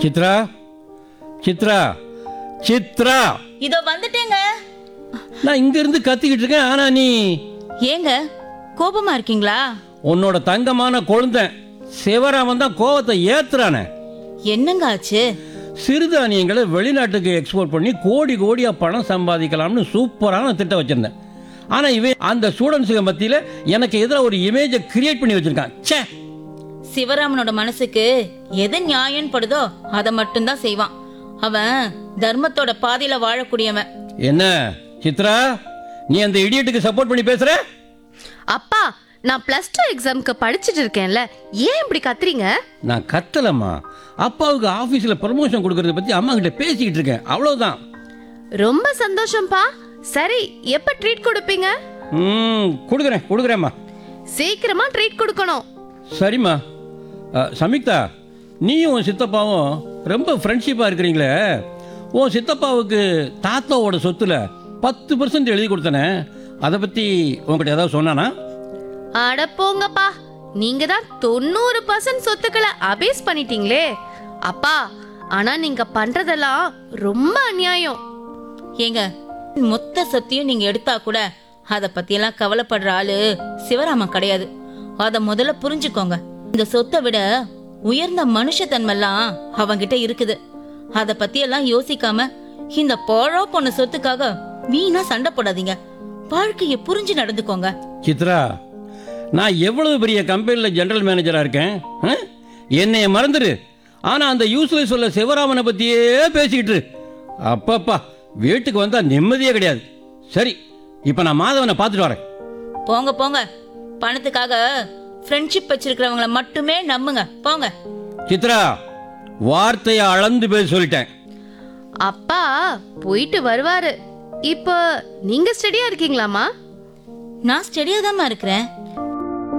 சித்ரா சித்ரா சித்ரா இதோ வந்துட்டேங்க நான் இங்க இருந்து கத்திக்கிட்டு இருக்கேன் ஆனா நீ ஏங்க கோபமா இருக்கீங்களா உன்னோட தங்கமான கொழுந்த சிவராமன் தான் கோவத்தை ஏத்துறானே என்னங்க ஆச்சு சிறுதானியங்களை வெளிநாட்டுக்கு எக்ஸ்போர்ட் பண்ணி கோடி கோடியா பணம் சம்பாதிக்கலாம்னு சூப்பரான திட்டம் வச்சிருந்தேன் ஆனா இவன் அந்த ஸ்டூடெண்ட்ஸுக்கு மத்தியில எனக்கு எதிராக ஒரு இமேஜை கிரியேட் பண்ணி வச்சிருக்கான் ச்சே சிவராமனோட மனசுக்கு எது நியாயம் படுதோ அதை மட்டும்தான் செய்வான் அவன் தர்மத்தோட பாதையில வாழக்கூடியவன் என்ன சித்ரா நீ அந்த இடியட்டுக்கு சப்போர்ட் பண்ணி பேசுற அப்பா நான் பிளஸ் டூ எக்ஸாம்க்கு படிச்சிட்டு இருக்கேன்ல ஏன் இப்படி கத்துறீங்க நான் கத்தலம்மா அப்பாவுக்கு ஆபீஸ்ல ப்ரமோஷன் கொடுக்கறத பத்தி அம்மா கிட்ட பேசிக்கிட்டு இருக்கேன் அவ்வளவுதான் ரொம்ப சந்தோஷம்ப்பா சரி எப்ப ட்ரீட் கொடுப்பீங்க ம் கொடுக்குறேன் கொடுக்குறேம்மா சீக்கிரமா ட்ரீட் கொடுக்கணும் சரிம்மா அ, சமிக்தா நீயும் உன் சித்தப்பாவும் ரொம்ப ஃப்ரெண்ட்ஷிப்பாக இருக்கிறீங்களே உன் சித்தப்பாவுக்கு தாத்தாவோட சொத்துல பத்து பர்சன்ட் எழுதி கொடுத்தனே அதை பற்றி உங்ககிட்ட ஏதாவது சொன்னானா அட போங்கப்பா நீங்க தான் தொண்ணூறு பர்சன்ட் சொத்துக்களை அபேஸ் பண்ணிட்டீங்களே அப்பா ஆனா நீங்க பண்றதெல்லாம் ரொம்ப அநியாயம் ஏங்க மொத்த சத்தியம் நீங்க எடுத்தா கூட அத பத்தியெல்லாம் கவலைப்படுற ஆளு சிவராமன் கிடையாது அத முதல்ல புரிஞ்சுக்கோங்க இந்த சொத்தை விட உயர்ந்த மனுஷத்தன்மெல்லாம் அவங்கிட்ட இருக்குது அத பத்தியெல்லாம் யோசிக்காம இந்த போழோ பொண்ணு சொத்துக்காக வீணா சண்டை போடாதீங்க வாழ்க்கைய புரிஞ்சு நடந்துக்கோங்க சித்ரா நான் எவ்வளவு பெரிய கம்பெனியில் ஜெனரல் மேனேஜராக இருக்கேன் ஆ? என்னைய மறந்துடு ஆனால் அந்த யூஸ்லெஸ் சொல்ல சிவராமனை பற்றியே பேசிக்கிட்டு இரு. அப்பப்பா வீட்டுக்கு வந்தால் நிம்மதியே கிடையாது சரி இப்போ நான் மாதவனை பார்த்துட்டு வரேன் போங்க போங்க பணத்துக்காக ஃப்ரெண்ட்ஷிப் வச்சிருக்கிறவங்கள மட்டுமே நம்புங்க போங்க சித்ரா வார்த்தையை அளந்து பேச சொல்லிட்டேன் அப்பா போயிட்டு வருவாரு இப்போ நீங்க ஸ்டடியா இருக்கீங்களாமா நான் ஸ்டெடியா இருக்கிறேன்